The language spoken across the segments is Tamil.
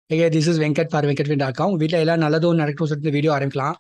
AK this is Venkat for Venkat dot com வீட்டில் எல்லாம் நல்லதும் நடக்கட்டும் சொல்லிட்டு வீடியோ ஆரம்பிக்கலாம்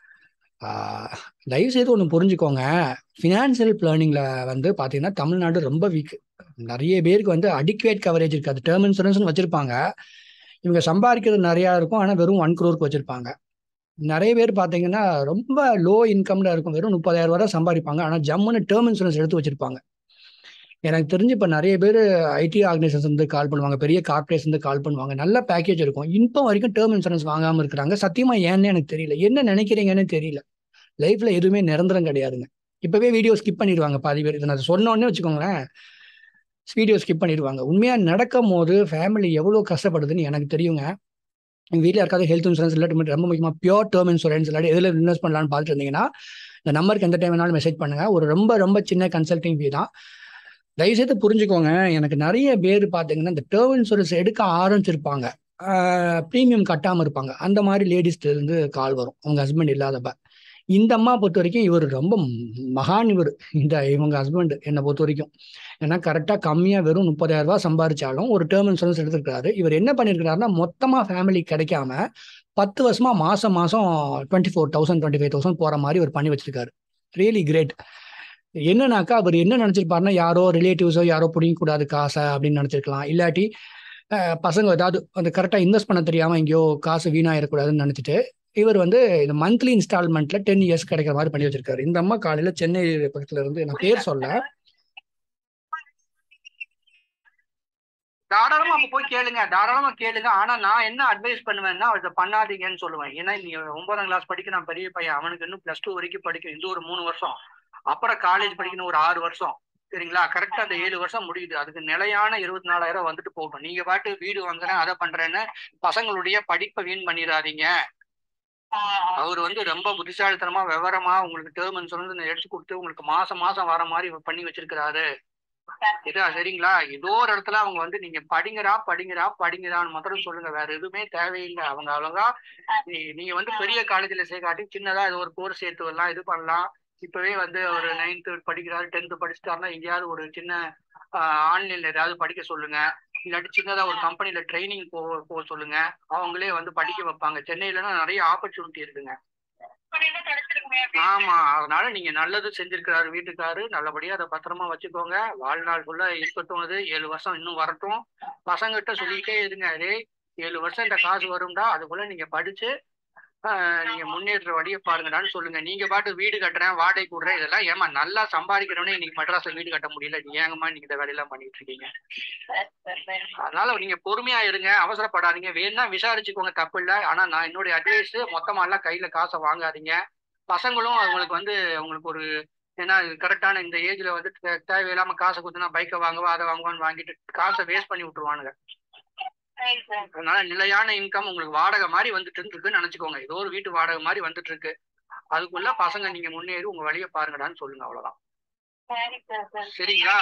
தயவு செய்து ஒன்று புரிஞ்சுக்கோங்க ஃபினான்ஷியல் பிளானிங்கில் வந்து பார்த்தீங்கன்னா தமிழ்நாடு ரொம்ப வீக் நிறைய பேருக்கு வந்து அடிக்குவேட் கவரேஜ் இருக்காது டேர்ம் இன்சூரன்ஸ்னு வச்சுருப்பாங்க இவங்க சம்பாதிக்கிறது நிறையா இருக்கும் ஆனால் வெறும் ஒன் க்ரோருக்கு வச்சுருப்பாங்க நிறைய பேர் பார்த்தீங்கன்னா ரொம்ப லோ இன்கம்ல இருக்கும் வெறும் முப்பதாயிரம் ரூபா சம்பாதிப்பாங்க ஆனால் ஜம்முன்னு டேர்ம் இன்சூரன்ஸ் எடுத்து வச்சிருப்பாங்க எனக்கு தெரிஞ்சு இப்போ நிறைய பேர் ஐடி ஆர்கனைசேஷன் வந்து கால் பண்ணுவாங்க பெரிய கார்பரேஷன் வந்து கால் பண்ணுவாங்க நல்ல பேக்கேஜ் இருக்கும் இப்போ வரைக்கும் டேர்ம் இன்சூரன்ஸ் வாங்காமல் இருக்கிறாங்க சத்தியமா ஏன்னு எனக்கு தெரியல என்ன நினைக்கிறீங்கன்னு தெரியல லைஃப்ல எதுவுமே நிரந்தரம் கிடையாதுங்க இப்பவே வீடியோ ஸ்கிப் பண்ணிடுவாங்க பாதி பேர் இதை நான் சொன்னோன்னே வச்சுக்கோங்களேன் வீடியோ ஸ்கிப் பண்ணிடுவாங்க உண்மையா நடக்கும் போது ஃபேமிலி எவ்வளோ கஷ்டப்படுதுன்னு எனக்கு தெரியுங்க எங்கள் வீட்டில் யாருக்காவது ஹெல்த் இன்சூரன்ஸ் இல்லாட்டி ரொம்ப முக்கியமாக பியோர் டேர்ம் இன்சூரன்ஸ் இல்லாட்டி எதில் இன்வெஸ்ட் பண்ணலான்னு பார்த்துட்டு இருந்தீங்கன்னா இந்த நம்பருக்கு எந்த டைம் வேணாலும் மெசேஜ் பண்ணுங்க ஒரு ரொம்ப ரொம்ப சின்ன கன்சல்டிங் ஃபீ தான் தயவுசெய்து புரிஞ்சுக்கோங்க எனக்கு நிறைய பேர் பார்த்தீங்கன்னா இந்த டேர்ம் இன்சூரன்ஸ் எடுக்க ஆரம்பிச்சிருப்பாங்க ப்ரீமியம் கட்டாமல் இருப்பாங்க அந்த மாதிரி லேடிஸ்ல இருந்து கால் வரும் அவங்க ஹஸ்பண்ட் இல்லாதப்ப இந்த அம்மா பொறுத்த வரைக்கும் இவர் ரொம்ப மகான் இவர் இந்த இவங்க ஹஸ்பண்ட் என்னை பொறுத்த வரைக்கும் ஏன்னா கரெக்டாக கம்மியாக வெறும் முப்பதாயிரம் ரூபாய் சம்பாரிச்சாலும் ஒரு டேர்ம் இன்சூரன்ஸ் எடுத்திருக்காரு இவர் என்ன பண்ணியிருக்காருன்னா மொத்தமாக ஃபேமிலி கிடைக்காம பத்து வருஷமா மாசம் மாசம் twenty four thousand twenty five thousand போற மாதிரி அவர் பண்ணி வச்சிருக்காரு ரியலி கிரேட் என்னன்னாக்கா அவர் என்ன நினைச்சிருப்பாருன்னா யாரோ ரிலேட்டிவ்ஸோ யாரோ பிடிக்க கூடாது காசை அப்படின்னு நினைச்சிருக்கலாம் இல்லாட்டி பசங்க ஏதாவது அந்த கரெக்டாக இன்வெஸ்ட் பண்ண தெரியாமல் எங்கேயோ காசு வீணாயிடக்கூடாதுன்னு நினச்சிட்டு இவர் வந்து இந்த மந்த்லி இன்ஸ்டால்மெண்ட்ல டென் இயர்ஸ் கிடைக்கிற மாதிரி பண்ணி வச்சிருக்காரு இந்த அம்மா காலையில சென்னை பக்கத்துல இருந்து நான் பேர் சொல்ல தாராளமா அப்ப போய் கேளுங்க தாராளமா கேளுங்க ஆனா நான் என்ன அட்வைஸ் பண்ணுவேன்னா அதை பண்ணாதீங்கன்னு சொல்லுவேன் ஏன்னா நீ ஒன்பதாம் கிளாஸ் படிக்க நான் பெரிய பையன் அவனுக்கு இன்னும் பிளஸ் டூ வரைக்கும் படிக்கணும் இந்த ஒரு மூணு வருஷம் அப்புறம் காலேஜ் படிக்கணும் ஒரு ஆறு வருஷம் சரிங்களா கரெக்டா அந்த ஏழு வருஷம் முடியுது அதுக்கு நிலையான இருபத்தி நாலாயிரம் வந்துட்டு போகணும் நீங்க பாட்டு வீடு வாங்குறேன் அதை பண்றேன்னு பசங்களுடைய படிப்பை வீண் பண்ணிடாதீங்க அவர் வந்து ரொம்ப புத்திசாலித்தனமா விவரமா உங்களுக்கு டேர்ம் இன்சூரன்ஸ் எடுத்து கொடுத்து உங்களுக்கு மாசம் மாசம் வர மாதிரி பண்ணி வச்சிருக்கிறாரு இதா சரிங்களா ஏதோ ஒரு இடத்துல அவங்க வந்து நீங்க படிங்கடா படிங்கடா படிங்கடான்னு மாத்திரம் சொல்லுங்க வேற எதுவுமே தேவையில்லை அவங்க அவ்வளவுதான் நீங்க வந்து பெரிய காலேஜ்ல சேர்க்காட்டி சின்னதா ஏதோ ஒரு கோர்ஸ் சேர்த்து வரலாம் இது பண்ணலாம் இப்பவே வந்து ஒரு நைன்த்து படிக்கிறாரு டென்த்து படிச்சுட்டாருன்னா எங்கேயாவது ஒரு சின்ன ஆன்லைன்ல ஏதாவது படிக்க சொல்லுங்க இல்லாட்டி சின்னதா ஒரு கம்பெனில ட்ரைனிங் போ போக சொல்லுங்க அவங்களே வந்து படிக்க வைப்பாங்க சென்னையிலனா நிறைய ஆப்பர்ச்சுனிட்டி இருக்குங்க ஆமா அதனால நீங்க நல்லது செஞ்சிருக்கிறாரு வீட்டுக்காரு நல்லபடியா அதை பத்திரமா வச்சுக்கோங்க வாழ்நாள் ஃபுல்லா இருக்கட்டும் அது ஏழு வருஷம் இன்னும் வரட்டும் பசங்கிட்ட சொல்லிட்டே இருங்க அதே ஏழு வருஷம் இந்த காசு வரும்டா அதுக்குள்ள நீங்க படிச்சு நீங்க முன்னேற்ற வழியை பாருங்கடான்னு சொல்லுங்க நீங்க பாட்டு வீடு கட்டுறேன் வாடகை கூடுறேன் இதெல்லாம் ஏமா நல்லா சம்பாதிக்கிறவனே இன்னைக்கு மெட்ராஸ்ல வீடு கட்ட முடியல நீ ஏங்கம்மா நீங்க இந்த வேலையெல்லாம் பண்ணிட்டு இருக்கீங்க அதனால நீங்க பொறுமையா இருங்க அவசரப்படாதீங்க வேணா விசாரிச்சுக்கோங்க தப்பு இல்லை ஆனா நான் என்னுடைய அட்வைஸ் மொத்தமா எல்லாம் கையில காசை வாங்காதீங்க பசங்களும் அவங்களுக்கு வந்து அவங்களுக்கு ஒரு ஏன்னா கரெக்டான இந்த ஏஜ்ல வந்து தேவையில்லாம காசை கொடுத்தனா பைக்கை வாங்குவா அதை வாங்குவான்னு வாங்கிட்டு காசை வேஸ்ட் பண்ணி விட்டுருவானுங்க அதனால நிலையான இன்கம் உங்களுக்கு வாடகை மாதிரி வந்துட்டு இருக்குன்னு நினைச்சுக்கோங்க ஏதோ ஒரு வீட்டு வாடகை மாதிரி வந்துட்டு இருக்கு அதுக்குள்ள பசங்க நீங்க முன்னேறி உங்க வழியை பாருங்கடான்னு சொல்லுங்க அவ்வளவுதான் சரிங்களா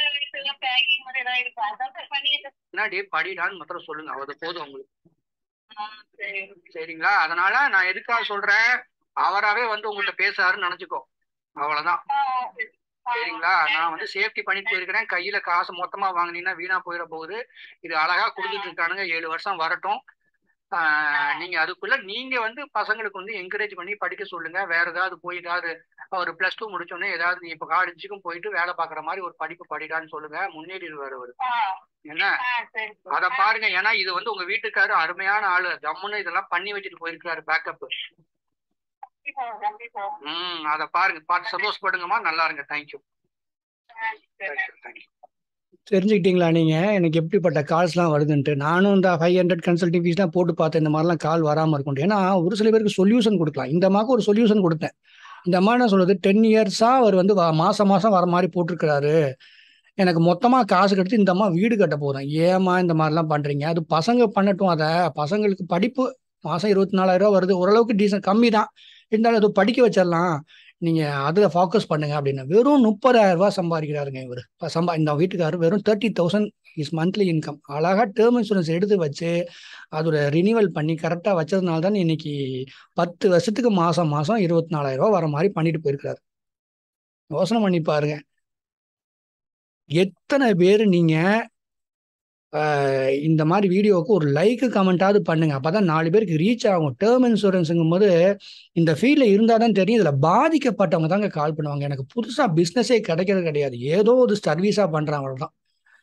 என்னடி படிடான்னு மாத்திரம் சொல்லுங்க அது போதும் உங்களுக்கு சரிங்களா அதனால நான் எதுக்காக சொல்றேன் அவராவே வந்து உங்கள்ட்ட பேசுறாருன்னு நினைச்சுக்கோ அவ்வளவுதான் சரிங்களா நான் வந்து சேஃப்டி பண்ணிட்டு போயிருக்கிறேன் கையில காசு மொத்தமா வாங்கினீங்கன்னா வீணா போயிட போகுது இது அழகா கொடுத்துட்டு இருக்கானுங்க ஏழு வருஷம் வரட்டும் நீங்க அதுக்குள்ள நீங்க வந்து பசங்களுக்கு வந்து என்கரேஜ் பண்ணி படிக்க சொல்லுங்க வேற ஏதாவது போய் ஏதாவது ஒரு பிளஸ் டூ முடிச்சோடனே ஏதாவது நீ இப்ப காலேஜுக்கும் போயிட்டு வேலை பாக்குற மாதிரி ஒரு படிப்பு படிடான்னு சொல்லுங்க முன்னேறிடுவாரு அவரு என்ன அத பாருங்க ஏன்னா இது வந்து உங்க வீட்டுக்காரு அருமையான ஆளு ஜம்முன்னு இதெல்லாம் பண்ணி வச்சுட்டு போயிருக்காரு பேக்கப் ம் அத பாருங்க பார்த்து சந்தோஷப்படுங்கம்மா நல்லா இருங்க தேங்க்யூ தெரிஞ்சுக்கிட்டீங்களா நீங்க எனக்கு எப்படிப்பட்ட கால்ஸ்லாம் வருதுன்ட்டு நானும் இந்த ஃபைவ் ஹண்ட்ரட் கன்சல்டிங் ஃபீஸ்லாம் போட்டு பார்த்தேன் இந்த மாதிரிலாம் கால் வராமல் இருக்கும் ஏன்னா ஒரு சில பேருக்கு சொல்யூஷன் கொடுக்கலாம் இந்த அம்மாவுக்கு ஒரு சொல்யூஷன் கொடுத்தேன் இந்த அம்மா என்ன சொல்லுது டென் இயர்ஸா அவர் வந்து மாசம் மாசம் வர மாதிரி போட்டிருக்கிறாரு எனக்கு மொத்தமாக காசு கட்டி இந்த அம்மா வீடு கட்ட போகிறேன் ஏமா இந்த மாதிரிலாம் பண்ணுறீங்க அது பசங்க பண்ணட்டும் அதை பசங்களுக்கு படிப்பு மாதம் இருபத்தி நாலாயிரம் ரூபா வருது ஓரளவுக்கு டீசன்ட் கம்மி தான் இருந்தாலும் அது படிக்க வச்சிடலாம் நீங்கள் அதில் ஃபோக்கஸ் பண்ணுங்க அப்படின்னு வெறும் முப்பதாயிரம் ரூபாய் சம்பாதிக்கிறாருங்க இவர் சம்பா இந்த வீட்டுக்காரர் வெறும் thirty thousand is monthly income அழகாக டேர்ம் இன்சூரன்ஸ் எடுத்து வச்சு அதோட ரினிவல் பண்ணி கரெக்டாக வச்சதுனால தான் இன்னைக்கு பத்து வருஷத்துக்கு மாதம் மாதம் இருபத்தி நாலாயிரம் ரூபா வர மாதிரி பண்ணிட்டு போயிருக்கிறாரு யோசனை பண்ணி பாருங்க எத்தனை பேர் நீங்கள் ஆஹ் இந்த மாதிரி வீடியோவுக்கு ஒரு லைக் கமெண்ட்டாவது பண்ணுங்க அப்பதான் நாலு பேருக்கு ரீச் ஆகும் டேர்ம் இன்சூரன்ஸுங்கும் போது இந்த ஃபீல்டில் இருந்தால் தான் தெரியும் இதில் பாதிக்கப்பட்டவங்க தாங்க கால் பண்ணுவாங்க எனக்கு புதுசாக பிஸ்னஸே கிடைக்கிறது கிடையாது ஏதோ ஒரு சர்வீஸாக பண்ணுறாங்க தான்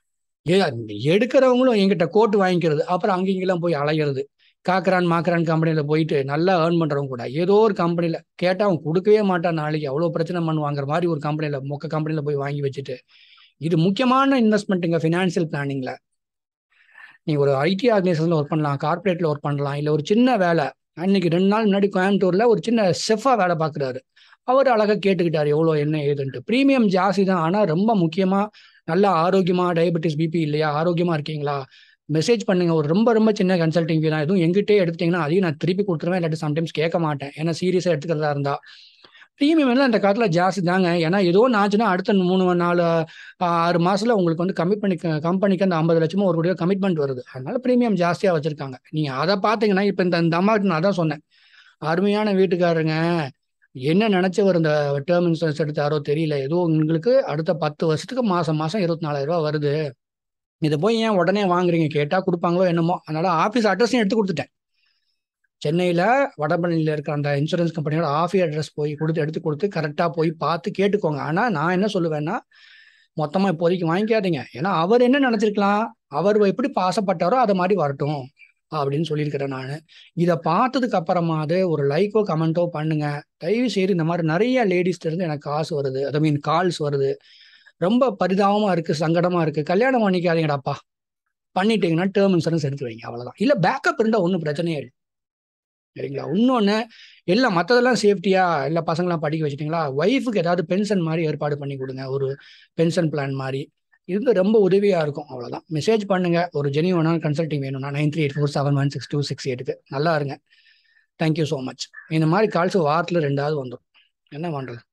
ஏ எடுக்கிறவங்களும் எங்கிட்ட கோட்டு வாங்கிக்கிறது அப்புறம் அங்கே இங்கெல்லாம் போய் அலைகிறது காக்கரான் மாக்கரான் கம்பெனியில் போயிட்டு நல்லா ஏர்ன் பண்ணுறவங்க கூட ஏதோ ஒரு கம்பெனியில் கேட்டால் அவன் கொடுக்கவே மாட்டான் நாளைக்கு அவ்வளோ பிரச்சனை பண்ணுவாங்கிற மாதிரி ஒரு கம்பெனியில் மொக்க கம்பெனியில் போய் வாங்கி வச்சுட்டு இது முக்கியமான இன்வெஸ்ட்மெண்ட்டுங்க ஃபினான்ஷியல் பிளானிங்கில் நீங்கள் ஒரு ஐடி ஆர்கனைசேஷனில் ஒர்க் பண்ணலாம் கார்ப்பரேட்டில் ஒர்க் பண்ணலாம் இல்லை ஒரு சின்ன வேலை அன்னைக்கு ரெண்டு நாள் முன்னாடி கோயம்புத்தூரில் ஒரு சின்ன செஃபாக வேலை பார்க்குறாரு அவர் அழகாக கேட்டுக்கிட்டார் எவ்வளோ என்ன ஏதுன்ட்டு ப்ரீமியம் ஜாஸ்தி தான் ஆனால் ரொம்ப முக்கியமாக நல்லா ஆரோக்கியமாக டயபெட்டிஸ் பிபி இல்லையா ஆரோக்கியமாக இருக்கீங்களா மெசேஜ் பண்ணுங்க ஒரு ரொம்ப ரொம்ப சின்ன கன்சல்டிங் தான் எதுவும் எங்கிட்டே எடுத்துட்டீங்கன்னா அதையும் நான் திருப்பி கொடுத்துருவேன் இல்லாட்டி சம்டைம்ஸ் கேட்க மாட்டேன் ஏன்னா சீரியஸாக எடுத்துக்கிறதா இருந்தா ப்ரீமியம் எல்லாம் அந்த காலத்தில் ஜாஸ்தி தாங்க ஏன்னா ஏதோ நாச்சுன்னா அடுத்த மூணு நாலு ஆறு மாசத்துல உங்களுக்கு வந்து கமிட் பண்ணி கம்பெனிக்கு அந்த ஐம்பது லட்சமோ ஒரு கோடியோ கமிட்மெண்ட் வருது அதனால ப்ரீமியம் ஜாஸ்தியாக வச்சிருக்காங்க நீங்க அதை பார்த்தீங்கன்னா இப்போ இந்த இந்த அம்மாவுக்கு நான் தான் சொன்னேன் அருமையான வீட்டுக்காரங்க என்ன நினைச்சவர் இந்த டேர்ம் இன்சூரன்ஸ் எடுத்தாரோ தெரியல ஏதோ உங்களுக்கு அடுத்த பத்து வருஷத்துக்கு மாசம் மாசம் இருபத்தி நாலாயிரம் ரூபாய் வருது இதை போய் ஏன் உடனே வாங்குறீங்க கேட்டா கொடுப்பாங்களோ என்னமோ அதனால ஆஃபீஸ் அட்ரஸையும் எடுத்து கொடுத்துட்டேன் சென்னையில் வடபழனியில் இருக்கிற அந்த இன்சூரன்ஸ் கம்பெனியோட ஆஃபீஸ் அட்ரஸ் போய் கொடுத்து எடுத்து கொடுத்து கரெக்டாக போய் பார்த்து கேட்டுக்கோங்க ஆனால் நான் என்ன சொல்லுவேன்னா மொத்தமாக இப்போதைக்கு வாங்கிக்காதீங்க ஏன்னா அவர் என்ன நினச்சிருக்கலாம் அவர் எப்படி பாசப்பட்டாரோ அதை மாதிரி வரட்டும் அப்படின்னு சொல்லியிருக்கிறேன் நான் இதை பார்த்ததுக்கு அப்புறமாவது ஒரு லைக்கோ கமெண்ட்டோ பண்ணுங்க தயவு செய்து இந்த மாதிரி நிறைய லேடிஸ்ல இருந்து எனக்கு காசு வருது ஐ மீன் கால்ஸ் வருது ரொம்ப பரிதாபமா இருக்கு சங்கடமா இருக்கு கல்யாணம் பண்ணிக்காதீங்கடாப்பா பண்ணிட்டீங்கன்னா டேர்ம் இன்சூரன்ஸ் எடுத்து வைங்க அவ்வளவுதான் இல்ல பேக்கப் இருந்தா ஒன்றும் பிரச்சனையே இல்லை சரிங்களா இன்னொன்று எல்லாம் மற்றதெல்லாம் சேஃப்டியா இல்லை பசங்களாம் படிக்க வச்சுட்டீங்களா ஒய்ஃபுக்கு ஏதாவது பென்ஷன் மாதிரி ஏற்பாடு பண்ணி கொடுங்க ஒரு பென்ஷன் பிளான் மாதிரி இது ரொம்ப உதவியாக இருக்கும் அவ்வளோதான் மெசேஜ் பண்ணுங்க ஒரு ஜெனியூனான கன்சல்டிங் வேணும்னா nine three eight four seven one six two six எயிட்டுக்கு நல்லா இருங்க தேங்க்யூ ஸோ மச் இந்த மாதிரி கால்ஸ் வாரத்தில் ரெண்டாவது வந்துடும் என்ன பண்ணுறது